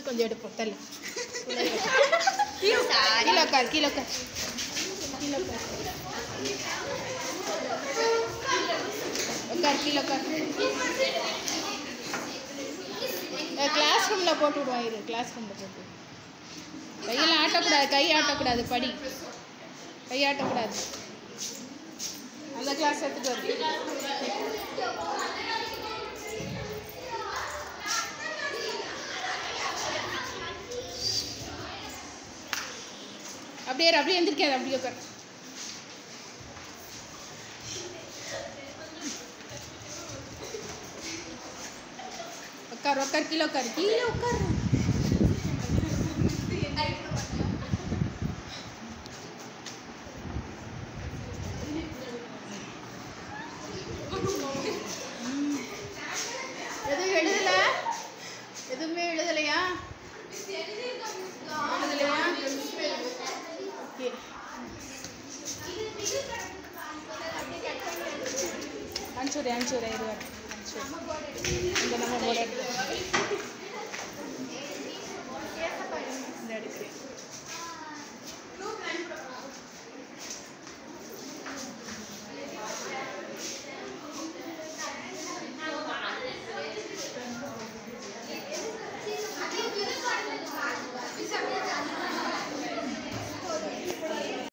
கொஞ்சம் எடுப்போம் தள்ளு கீழே உட்கார் கீழே உட்கார் கீழே உட்கார் உட்கார் கீழே உட்கார் கிளாஸ் ரூமில் போட்டு விடுவோம் இரு கிளாஸ் ரூமில் போட்டு விடு. கையெல்லாம் ஆட்டக்கூடாது கை ஆட்டக்கூடாது படி கை ஆட்டக்கூடாது அந்த கிளாஸ் எடுத்துட்டு வருது அப்படியே இரு, அப்படியே எந்திரிக்காது அப்படியே உட்கார் உட்கார் உட்கார் கீழே உட்கார் கீழே உட்கார் எதுவும் எழுதல எதுவுமே எழுதலையா எழுதலையா ஓகே அனுப்பிச்சுடு அனுப்பிச்சுடு இது அனுப்பிச்சுடு இந்த நம்ம போட